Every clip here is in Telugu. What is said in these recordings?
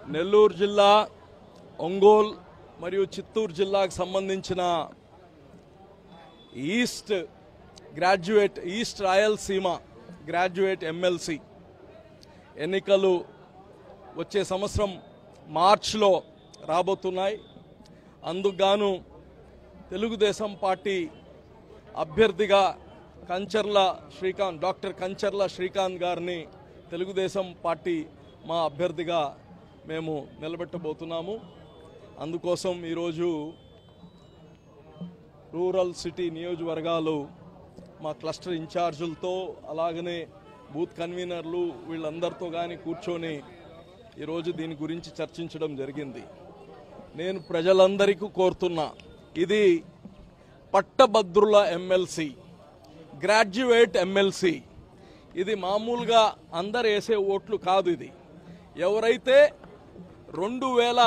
నెల్లూరు జిల్లా ఒంగోల్ మరియు చిత్తూరు జిల్లాకు సంబంధించిన east graduate east Rayalaseema graduate MLC ఎన్నికలు వచ్చే సంవత్సరం మార్చ్లో రాబోతున్నాయి అందుకుగాను తెలుగుదేశం పార్టీ అభ్యర్థిగా కంచర్ల శ్రీకాంత్ డాక్టర్ కంచర్ల శ్రీకాంత్ గారిని తెలుగుదేశం పార్టీ మా అభ్యర్థిగా మేము నిలబెట్టబోతున్నాము అందుకోసం ఈరోజు రూరల్ సిటీ నియోజకవర్గాలు మా క్లస్టర్ ఇన్ఛార్జులతో అలాగనే బూత్ కన్వీనర్లు వీళ్ళందరితో కానీ కూర్చొని ఈరోజు దీని గురించి చర్చించడం జరిగింది నేను ప్రజలందరికీ కోరుతున్నా ఇది పట్టభద్రుల ఎమ్మెల్సీ గ్రాడ్యుయేట్ ఎమ్మెల్సీ ఇది మామూలుగా అందరు వేసే ఓట్లు కాదు ఇది ఎవరైతే రెండు వేల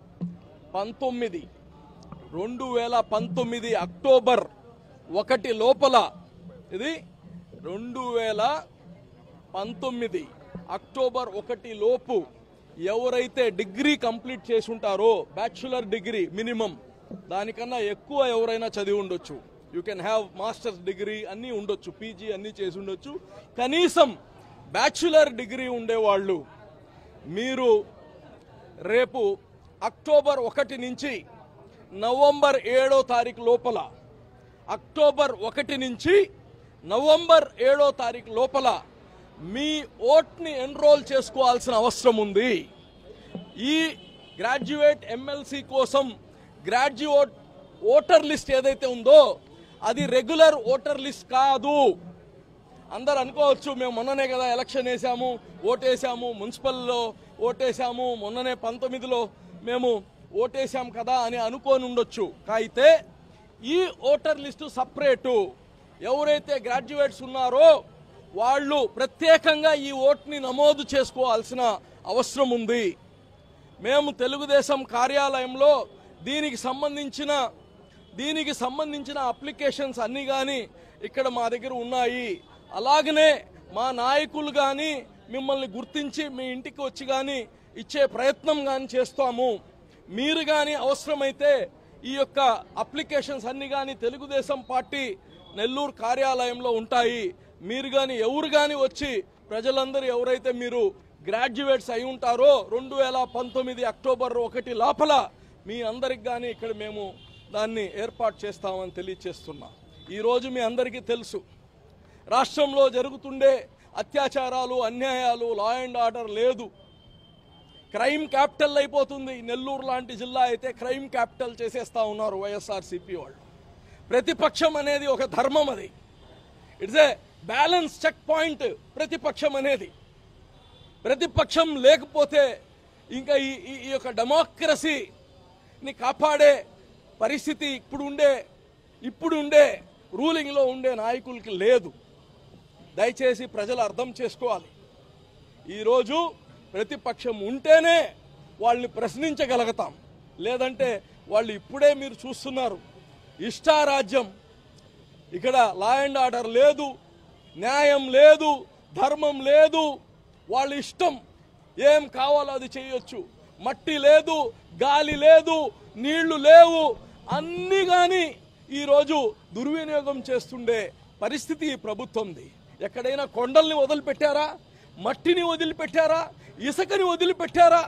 పంతొమ్మిది రెండు వేల పంతొమ్మిది అక్టోబర్ ఒకటి లోపల ఇది రెండు వేల పంతొమ్మిది అక్టోబర్ ఒకటి లోపు ఎవరైతే డిగ్రీ కంప్లీట్ చేసి ఉంటారో బ్యాచులర్ డిగ్రీ మినిమం దానికన్నా ఎక్కువ ఎవరైనా చదివి ఉండొచ్చు you can have masters degree అన్నీ ఉండొచ్చు పీజీ అన్నీ చేసి ఉండొచ్చు కనీసం బ్యాచులర్ డిగ్రీ ఉండేవాళ్ళు మీరు రేపు అక్టోబర్ ఒకటి నుంచి నవంబర్ ఏడో తారీఖు లోపల అక్టోబర్ ఒకటి నుంచి నవంబర్ ఏడో తారీఖు లోపల మీ ఓట్ని ఎన్రోల్ చేసుకోవాల్సిన అవసరం ఉంది ఈ గ్రాడ్యుయేట్ ఎమ్మెల్సీ కోసం గ్రాడ్యుయేట్ ఓటర్ లిస్ట్ ఏదైతే ఉందో అది రెగ్యులర్ ఓటర్ లిస్ట్ కాదు అందరు అనుకోవచ్చు మేము మొన్ననే కదా ఎలక్షన్ వేసాము ఓటేసాము మున్సిపల్లో ఓటేసాము మొన్ననే పంతొమ్మిదిలో మేము ఓటేసాం కదా అని అనుకోని ఉండొచ్చు అయితే ఈ ఓటర్ లిస్టు సపరేటు ఎవరైతే గ్రాడ్యుయేట్స్ ఉన్నారో వాళ్ళు ప్రత్యేకంగా ఈ ఓట్ని నమోదు చేసుకోవాల్సిన అవసరం ఉంది మేము తెలుగుదేశం కార్యాలయంలో దీనికి సంబంధించిన దీనికి సంబంధించిన అప్లికేషన్స్ అన్నీ కానీ ఇక్కడ మా దగ్గర ఉన్నాయి అలాగనే మా నాయకులు కానీ మిమ్మల్ని గుర్తించి మీ ఇంటికి వచ్చి కానీ ఇచ్చే ప్రయత్నం కానీ చేస్తాము మీరు కానీ అవసరమైతే ఈ యొక్క అప్లికేషన్స్ అన్ని కానీ తెలుగుదేశం పార్టీ నెల్లూరు కార్యాలయంలో ఉంటాయి మీరు కానీ ఎవరు కానీ వచ్చి ప్రజలందరూ ఎవరైతే మీరు గ్రాడ్యుయేట్స్ అయి ఉంటారో రెండు వేల పంతొమ్మిది అక్టోబర్ ఒకటి లోపల మీ అందరికి కానీ ఇక్కడ మేము దాన్ని ఏర్పాటు చేస్తామని తెలియచేస్తున్నా ఈరోజు మీ అందరికీ తెలుసు రాష్ట్రంలో జరుగుతుండే అత్యాచారాలు అన్యాయాలు లా అండ్ ఆర్డర్ లేదు క్రైమ్ క్యాపిటల్ అయిపోతుంది నెల్లూరు లాంటి జిల్లా అయితే క్రైమ్ క్యాపిటల్ చేసేస్తా ఉన్నారు వైఎస్ఆర్సీపీ వాళ్ళు ప్రతిపక్షం అనేది ఒక ధర్మం అది it's a balance check point ప్రతిపక్షం అనేది ప్రతిపక్షం లేకపోతే ఇంకా ఈ ఈ- ఈ యొక్క డెమోక్రసీని కాపాడే పరిస్థితి ఇప్పుడు ఉండే ఇప్పుడు ఉండే రూలింగ్లో ఉండే నాయకులకి లేదు దయచేసి ప్రజలు అర్థం చేసుకోవాలి ఈరోజు ప్రతిపక్షం ఉంటేనే వాళ్ళని ప్రశ్నించగలుగుతాం లేదంటే వాళ్ళు ఇప్పుడే మీరు చూస్తున్నారు ఇష్టారాజ్యం ఇక్కడ లా అండ్ ఆర్డర్ లేదు న్యాయం లేదు ధర్మం లేదు వాళ్ళ ఇష్టం ఏం కావాలో అది చేయొచ్చు మట్టి లేదు గాలి లేదు నీళ్లు లేవు అన్నీ కానీ ఈరోజు దుర్వినియోగం చేస్తుండే పరిస్థితి ఈ ప్రభుత్వంది ఎక్కడైనా కొండల్ని వదిలిపెట్టారా మట్టిని వదిలిపెట్టారా ఇసుకని వదిలిపెట్టారా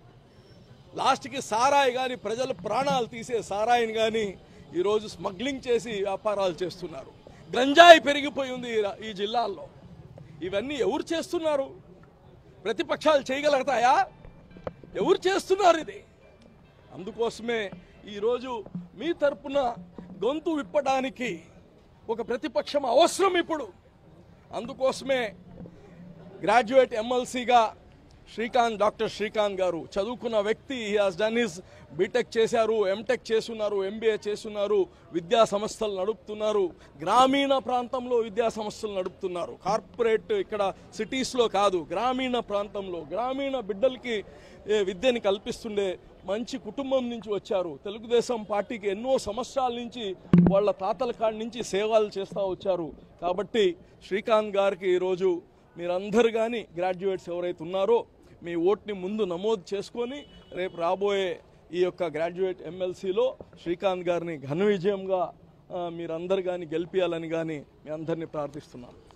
లాస్ట్కి సారాయి కానీ ప్రజల ప్రాణాలు తీసే సారాయిని కానీ ఈరోజు స్మగ్లింగ్ చేసి వ్యాపారాలు చేస్తున్నారు గంజాయి పెరిగిపోయింది ఈ రా- ఈ జిల్లాల్లో ఇవన్నీ ఎవరు చేస్తున్నారు ప్రతిపక్షాలు చేయగలుగుతాయా ఎవరు చేస్తున్నారు ఇది అందుకోసమే ఈరోజు మీ తరపున గొంతు విప్పడానికి ఒక ప్రతిపక్షం అవసరం ఇప్పుడు అందుకోసమే గ్రాడ్యుయేట్ ఎమ్మెల్సీగా శ్రీకాంత్ డాక్టర్ శ్రీకాంత్ గారు చదువుకున్న వ్యక్తి he has done his BTech చేశారు ఎంటెక్ చేస్తున్నారు ఎంబీఏ చేస్తున్నారు విద్యా సంస్థలు నడుపుతున్నారు గ్రామీణ ప్రాంతంలో విద్యా సంస్థలు నడుపుతున్నారు కార్పొరేట్ ఇక్కడ సిటీస్లో కాదు గ్రామీణ ప్రాంతంలో గ్రామీణ బిడ్డలకి ఏ, విద్యని కల్పిస్తుండే మంచి కుటుంబం నుంచి వచ్చారు తెలుగుదేశం పార్టీకి ఎన్నో సంవత్సరాల నుంచి వాళ్ళ తాతల కాడి నుంచి సేవలు చేస్తూ వచ్చారు కాబట్టి శ్రీకాంత్ గారికి ఈరోజు మీరందరు కానీ గ్రాడ్యుయేట్స్ ఎవరైతే ఉన్నారో మీ ఓట్ని ముందు నమోదు చేసుకొని రేపు రాబోయే ఈ యొక్క గ్రాడ్యుయేట్ ఎమ్మెల్సీలో శ్రీకాంత్ గారిని ఘన విజయంగా ఆ, మీరందరు కానీ గెలిపించాలని కానీ మీ అందరినీ ప్రార్థిస్తున్నాను